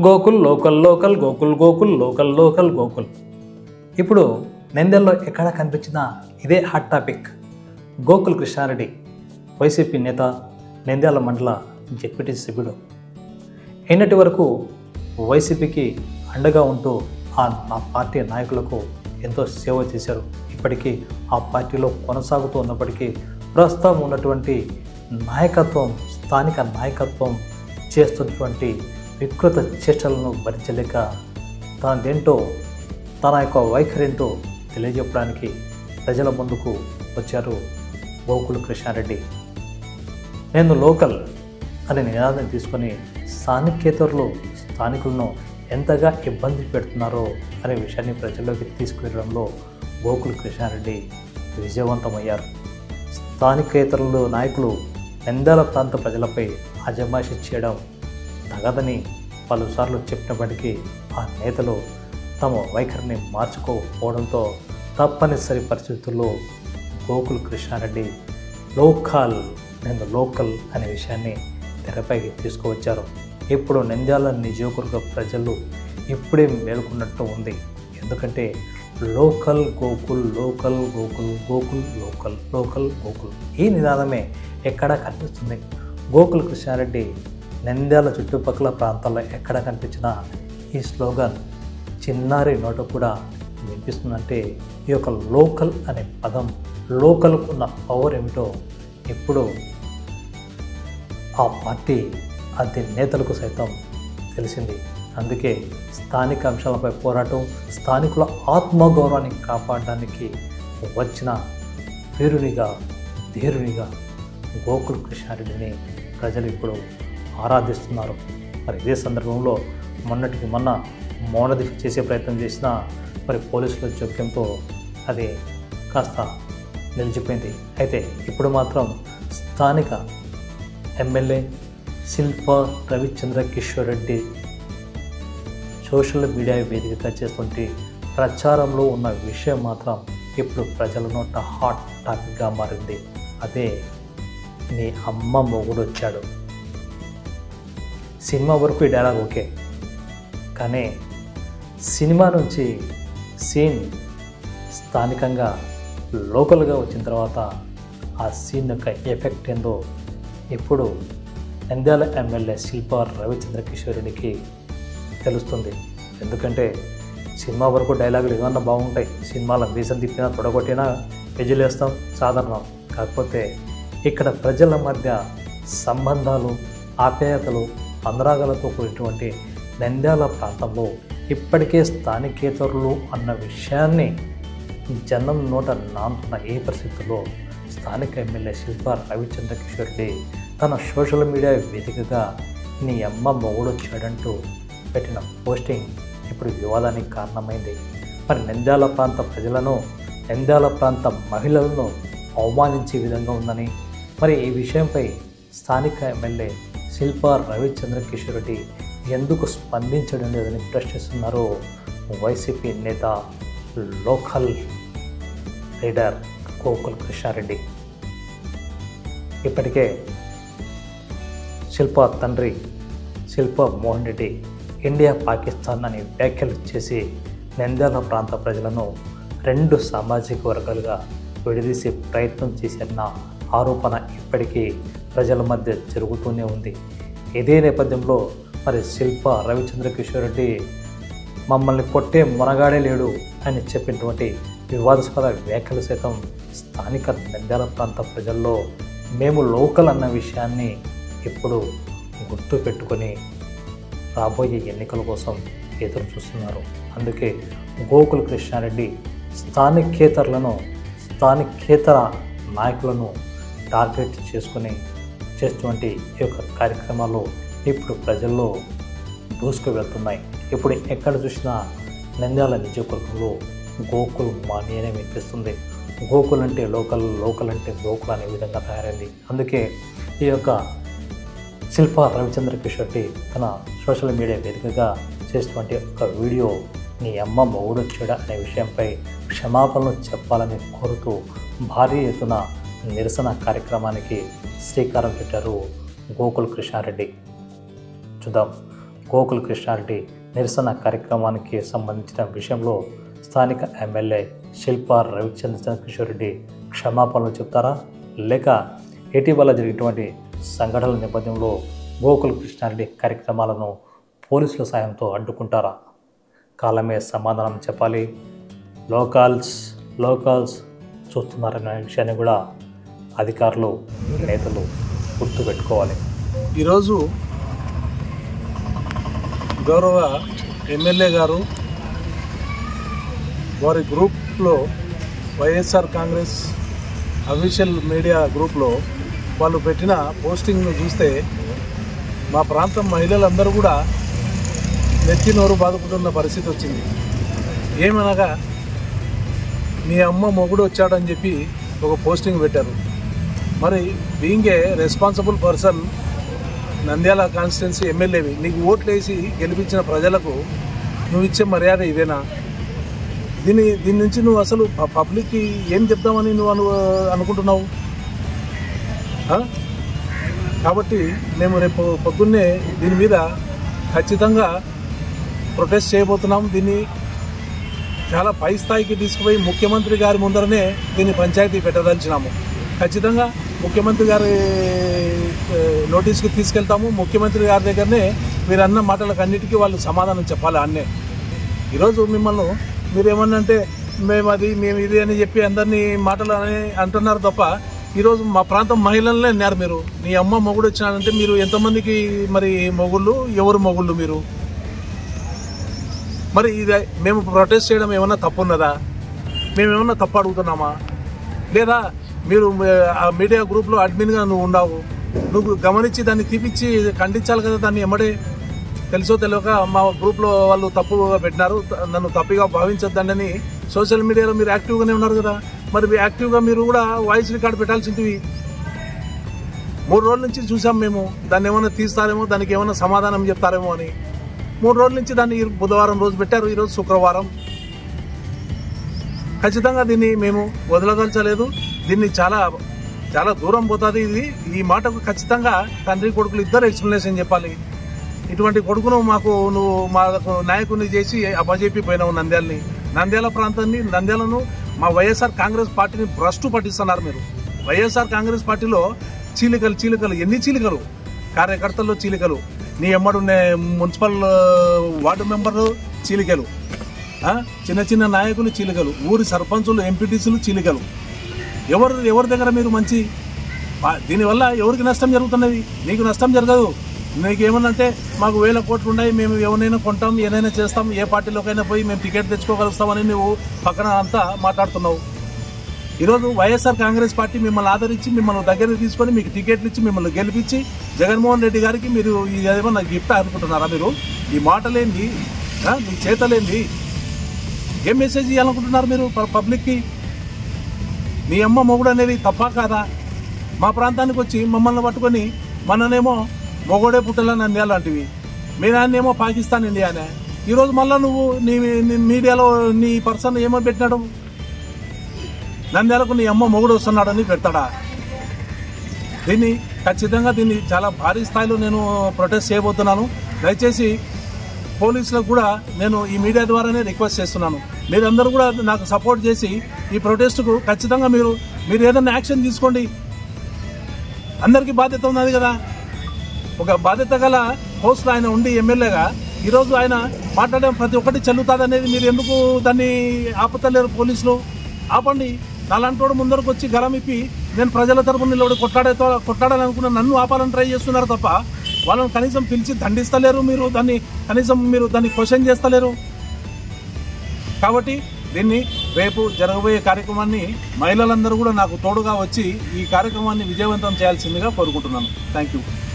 Gokul local local Gokul Gokul local local Gokul ఇప్పుడు నెందెల్లో ఎక్కడ కనిపించినా ఇదే hot topic Gokul Krishna Reddy YCP నేత నెంద్యాల మండల జెడ్పీటీ సభ్యుడు ఎన్నటి వరకు వైసీపీకి అండగా ఉంటూ ఆ నా పార్టీ నాయకులకు ఎంతో సేవ చేశారు ఇప్పటికీ ఆ పార్టీలో కొనసాగుతూ ఉన్నప్పటికీ ప్రస్తుతం ఉన్నటువంటి నాయకత్వం స్థానిక నాయకత్వం చేస్తున్నటువంటి వికృత చేష్టలను భరించలేక తనదేంటో తన యొక్క వైఖరేంటో తెలియజెప్పడానికి ప్రజల ముందుకు వచ్చారు గోకుల కృష్ణారెడ్డి నేను లోకల్ అనే నినాదం తీసుకొని స్థానికేతరులు స్థానికులను ఎంతగా ఇబ్బంది పెడుతున్నారో అనే విషయాన్ని ప్రజల్లోకి తీసుకువెళ్ళడంలో గోకుల కృష్ణారెడ్డి విజయవంతమయ్యారు స్థానికేతరులు నాయకులు నంద్యాల ప్రాంత ప్రజలపై అజమాయిషి చేయడం తగదని పలుసార్లు చెప్పినప్పటికీ ఆ నేతలు తమ వైఖరిని మార్చుకోకపోవడంతో తప్పనిసరి పరిస్థితుల్లో గోకుల్ కృష్ణారెడ్డి లోకల్ నేను లోకల్ అనే విషయాన్ని తెరపైకి తీసుకువచ్చారు ఇప్పుడు నంద్యాల నియోజకవర్గ ప్రజలు ఇప్పుడే మేలుకున్నట్టు ఉంది ఎందుకంటే local Gokul local Gokul Gokul local local Gokul ఈ నినాదమే ఎక్కడ కనిపిస్తుంది గోకుల్ కృష్ణారెడ్డి నంద్యాల చుట్టుపక్కల ప్రాంతాల్లో ఎక్కడ కనిపించినా ఈ స్లోగన్ చిన్నారి నోట కూడా వినిపిస్తుందంటే ఈ యొక్క లోకల్ అనే పదం లోకల్కు ఉన్న పవర్ ఏమిటో ఇప్పుడు ఆ పార్టీ అది నేతలకు సైతం తెలిసింది అందుకే స్థానిక అంశాలపై పోరాటం స్థానికుల ఆత్మగౌరవాన్ని కాపాడడానికి వచ్చిన వీరునిగా ధీరునిగా గోకుల్ కృష్ణారెడ్డిని ప్రజలు ఇప్పుడు ఆరాధిస్తున్నారు మరి ఇదే సందర్భంలో మొన్నటికి మొన్న మౌనదీక్ష చేసే ప్రయత్నం చేసినా మరి పోలీసుల జోక్యంతో అది కాస్త నిలిచిపోయింది అయితే ఇప్పుడు మాత్రం స్థానిక MLA Shilpa Ravichandra Kishore Reddy social media వేదికగా చేస్తుంటే ప్రచారంలో ఉన్న విషయం మాత్రం ఇప్పుడు ప్రజల నోట హాట్ టాపిక్గా మారింది అదే నీ అమ్మ మొగుడు వచ్చాడు సినిమా వరకు ఈ డైలాగ్ ఓకే కానీ సినిమా నుంచి సీన్ స్థానికంగా లోకల్గా వచ్చిన తర్వాత ఆ సీన్ యొక్క ఎఫెక్ట్ ఏందో ఇప్పుడు నంద్యాల ఎమ్మెల్యే శిల్ప రవిచంద్ర కిషోర్ రెడ్డికి తెలుస్తుంది ఎందుకంటే సినిమా వరకు డైలాగులు ఏమన్నా బాగుంటాయి సినిమాలో మీసం తిప్పినా తొడగొట్టినా విజులేస్తాం సాధారణం కాకపోతే ఇక్కడ ప్రజల మధ్య సంబంధాలు ఆప్యాయతలు అనురాగాలతో కూడినటువంటి నంద్యాల ప్రాంతంలో ఇప్పటికే స్థానికేతరులు అన్న విషయాన్ని జనం నోట నానుతున్న ఈ పరిస్థితుల్లో స్థానిక ఎమ్మెల్యే శిల్ప రవిచంద్ర కిషోర్ రెడ్డి తన సోషల్ మీడియా వేదికగా నీ అమ్మ మొగుడు వచ్చాడంటూ పెట్టిన పోస్టింగ్ ఇప్పుడు వివాదానికి కారణమైంది మరి నంద్యాల ప్రాంత ప్రజలను నంద్యాల ప్రాంత మహిళలను అవమానించే విధంగా ఉందని మరి ఈ విషయంపై స్థానిక ఎమ్మెల్యే శిల్ప రవిచంద్ర కిషోర్ రెడ్డి ఎందుకు స్పందించడం లేదని ప్రశ్నిస్తున్నారు వైసీపీ నేత లోకల్ లీడర్ గోకుల్ కృష్ణారెడ్డి ఇప్పటికే శిల్ప తండ్రి శిల్ప మోహన్ రెడ్డి ఇండియా పాకిస్తాన్ అని వ్యాఖ్యలు చేసి నంద్యాల ప్రాంత ప్రజలను రెండు సామాజిక వర్గాలుగా విడదీసే ప్రయత్నం చేశారన్న ఆరోపణ ఇప్పటికీ ప్రజల మధ్య జరుగుతూనే ఉంది ఇదే నేపథ్యంలో మరి శిల్ప రవిచంద్ర కిషోర్ రెడ్డి మమ్మల్ని కొట్టే మునగాడే లేడు అని చెప్పినటువంటి వివాదాస్పద వ్యాఖ్యలు సైతం స్థానిక నంద్యాల ప్రాంత ప్రజల్లో మేము లోకల్ అన్న విషయాన్ని ఇప్పుడు గుర్తు పెట్టుకొని రాబోయే ఎన్నికల కోసం ఎదురు చూస్తున్నారు అందుకే గోకుల కృష్ణారెడ్డి స్థానికేతరులను స్థానికేతర నాయకులను టార్గెట్ చేసుకుని చేస్తున్నటువంటి ఈ యొక్క కార్యక్రమాలు ఇప్పుడు ప్రజల్లో దూసుకు వెళ్తున్నాయి ఇప్పుడు ఎక్కడ చూసినా నంద్యాల నియోజకవర్గంలో గోకుల్ మాని అనే వినిపిస్తుంది గోకుల్ అంటే లోకల్ లోకల్ అంటే గోకుల్ అనే విధంగా తయారైంది అందుకే ఈ యొక్క శిల్ప రవిచంద్ర కిషోర్ రెడ్డి తన సోషల్ మీడియా వేదికగా చేసినటువంటి ఒక వీడియో నీ అమ్మ మొగుడు వచ్చాడా అనే విషయంపై క్షమాపణలు చెప్పాలని కోరుతూ భారీ ఎత్తున నిరసన కార్యక్రమానికి శ్రీకారం చుట్టారు గోకుల్ కృష్ణారెడ్డి చూద్దాం గోకుల్ కృష్ణారెడ్డి నిరసన కార్యక్రమానికి సంబంధించిన విషయంలో స్థానిక ఎమ్మెల్యే శిల్పా రవిచంద్ర కిషోర్ రెడ్డి క్షమాపణలు చెప్తారా లేక ఇటీవల జరిగినటువంటి సంఘటనల నేపథ్యంలో గోకుల్ కృష్ణారెడ్డి కార్యక్రమాలను పోలీసుల సాయంతో అడ్డుకుంటారా కాలమే సమాధానం చెప్పాలి లోకల్స్ లోకల్స్ చూస్తున్నారనే విషయాన్ని కూడా అధికారులు నేతలు గుర్తుపెట్టుకోవాలి ఈరోజు గౌరవ ఎమ్మెల్యే గారు వారి గ్రూప్లో వైఎస్ఆర్ కాంగ్రెస్ అఫీషియల్ మీడియా గ్రూప్లో వాళ్ళు పెట్టిన పోస్టింగ్ను చూస్తే మా ప్రాంతం మహిళలందరూ కూడా నెత్తి నోరు బాదుకుంటున్న పరిస్థితి వచ్చింది ఏమనగా మీ అమ్మ మొగుడు వచ్చాడని చెప్పి ఒక పోస్టింగ్ పెట్టారు మరి being a responsible person Nandyala constituency ఎమ్మెల్యేవి నీకు ఓట్లు వేసి గెలిపించిన ప్రజలకు నువ్వు ఇచ్చే మర్యాద ఇదేనా దీని దీని నుంచి నువ్వు అసలు ప- పబ్లిక్కి ఏం చెప్దామని నువ్వు అను అనుకుంటున్నావు ఆ? కాబట్టి మేము రేపు పొద్దున్నే దీని మీద ఖచ్చితంగా ప్రొటెస్ట్ చేయబోతున్నాం దీన్ని చాలా పై స్థాయికి తీసుకుపోయి ముఖ్యమంత్రి గారి ముందరనే దీన్ని పంచాయతీ పెట్టదలిచినాము ఖచ్చితంగా ముఖ్యమంత్రి గారి ఏ, నోటీస్కి తీసుకెళ్తాము ముఖ్యమంత్రి గారి దగ్గరనే మీరు అన్న మాటలకు అన్నిటికీ వాళ్ళు సమాధానం చెప్పాలి అన్నే ఈరోజు మిమ్మల్ని మీరు ఏమన్నా అంటే మేము అది మేము ఇది అని చెప్పి అందరినీ మాటలు అని అంటున్నారు తప్ప ఈరోజు మా ప్రాంతం మహిళలనే అన్నారు మీరు నీ అమ్మ మొగుడు వచ్చినాడంటే మీరు ఎంతమందికి మరి మొగుళ్ళు ఎవరు మొగుళ్ళు మీరు మరి ఇది మేము ప్రొటెస్ట్ చేయడం ఏమన్నా తప్పు ఉన్నదా మేము ఏమన్నా తప్పు అడుగుతున్నామా లేదా మీరు మే- ఆ మీడియా గ్రూప్లో అడ్మిన్గా నువ్వు ఉన్నావు నువ్వు గమనించి దాన్ని తీపిచ్చి ఖండించాలి కదా దాన్ని ఎమ్మడే తెలుసో తెలియక మా గ్రూప్లో వాళ్ళు తప్పుగా పెట్టినారు త- నన్ను తప్పుగా భావించొద్దండి సోషల్ మీడియాలో మీరు యాక్టివ్గానే ఉన్నారు కదా మరి మీ యాక్టివ్గా మీరు కూడా వాయిస్ రికార్డ్ పెట్టాల్సింటివి మూడు రోజుల నుంచి చూసాం మేము దాన్ని ఏమైనా తీస్తారేమో దానికి ఏమైనా సమాధానం చెప్తారేమో అని మూడు రోజుల నుంచి దాన్ని ఈ బుధవారం రోజు పెట్టారు ఈరోజు శుక్రవారం ఖచ్చితంగా దీన్ని మేము వదలదలచలేదు దీన్ని చాలా చాలా దూరం పోతుంది ఇది ఈ మాటకు ఖచ్చితంగా తండ్రి కొడుకులు ఇద్దరు ఎక్స్ప్లెనేషన్ చెప్పాలి ఇటువంటి కొడుకును మాకు నువ్వు మాకు నాయకుని చేసి అప్పచెప్పి పోయినావు నంద్యాలని నంద్యాల ప్రాంతాన్ని నంద్యాలను మా వైఎస్ఆర్ కాంగ్రెస్ పార్టీని భ్రష్టు పట్టిస్తున్నారు మీరు వైఎస్ఆర్ కాంగ్రెస్ పార్టీలో చీలికలు చీలికలు ఎన్ని చీలికలు కార్యకర్తల్లో చీలికలు నీ ఎమ్మడున్నే మున్సిపల్ ఆ, వార్డు మెంబర్లు చీలికలు ఆ? చిన్న చిన్న నాయకులు చీలికలు ఊరి సర్పంచులు ఎంపీటీసీలు చీలికలు ఎవరు ఎవరి దగ్గర మీరు మంచి ఆ, దీనివల్ల ఎవరికి నష్టం జరుగుతున్నది నీకు నష్టం జరగదు నీకు ఏమన్నంటే మాకు వేల కోట్లు ఉన్నాయి మేము ఎవరైనా కొంటాం ఏదైనా చేస్తాం ఏ పార్టీలోకైనా పోయి మేము టికెట్ తెచ్చుకోగలుగుతామని నువ్వు పక్కన అంతా మాట్లాడుతున్నావు ఈరోజు వైఎస్ఆర్ కాంగ్రెస్ పార్టీ మిమ్మల్ని ఆదరించి మిమ్మల్ని దగ్గరికి తీసుకొని మీకు టికెట్లు ఇచ్చి మిమ్మల్ని గెలిపించి జగన్మోహన్ రెడ్డి గారికి మీరు ఇది ఏమన్నా గిఫ్ట్ అనుకుంటున్నారా మీరు ఈ మాటలేంది ఆ? మీ చేతలేంది ఏం మెసేజ్ ఇవ్వాలనుకుంటున్నారు మీరు ప- పబ్లిక్కి మీ అమ్మ మొగుడు అనేది తప్ప కాదా మా ప్రాంతానికి వచ్చి మమ్మల్ని పట్టుకొని మననేమో మొగుడే పుట్టలని అందే లాంటివి మీ నాన్నేమో పాకిస్తాన్ ఇండియానే ఈరోజు మళ్ళీ నువ్వు నీ నీ మీడియాలో నీ పర్సన్ ఏమో పెట్టినాడు నంద్యాలకు నీ అమ్మ మొగుడు వస్తున్నాడని పెడతాడా దీన్ని ఖచ్చితంగా దీన్ని చాలా భారీ స్థాయిలో నేను ప్రొటెస్ట్ చేయబోతున్నాను దయచేసి పోలీసులకు కూడా నేను ఈ మీడియా ద్వారానే రిక్వెస్ట్ చేస్తున్నాను మీరందరూ కూడా నాకు సపోర్ట్ చేసి ఈ ప్రొటెస్ట్కు ఖచ్చితంగా మీరు మీరు ఏదైనా యాక్షన్ తీసుకోండి అందరికీ బాధ్యత ఉన్నది కదా ఒక బాధ్యత గల పోస్టులో ఆయన ఉండి ఎమ్మెల్యేగా ఈరోజు ఆయన మాట్లాడే ప్రతి ఒక్కటి చెల్లుతుంది అనేది మీరు ఎందుకు దాన్ని ఆపుతలేరు పోలీసులు ఆపండి నాలాంటోడు ముందరకు వచ్చి గలం ఇప్పి నేను ప్రజల తరపున నిలబడి కొట్లాడేతో కొట్లాడాలనుకున్న నన్ను ఆపాలని ట్రై చేస్తున్నారు తప్ప వాళ్ళని కనీసం పిలిచి దండిస్తలేరు మీరు దాన్ని కనీసం మీరు దాన్ని క్వశ్చన్ చేస్తలేరు కాబట్టి దీన్ని రేపు జరగబోయే కార్యక్రమాన్ని మహిళలందరూ కూడా నాకు తోడుగా వచ్చి ఈ కార్యక్రమాన్ని విజయవంతం చేయాల్సిందిగా కోరుకుంటున్నాను థ్యాంక్ యూ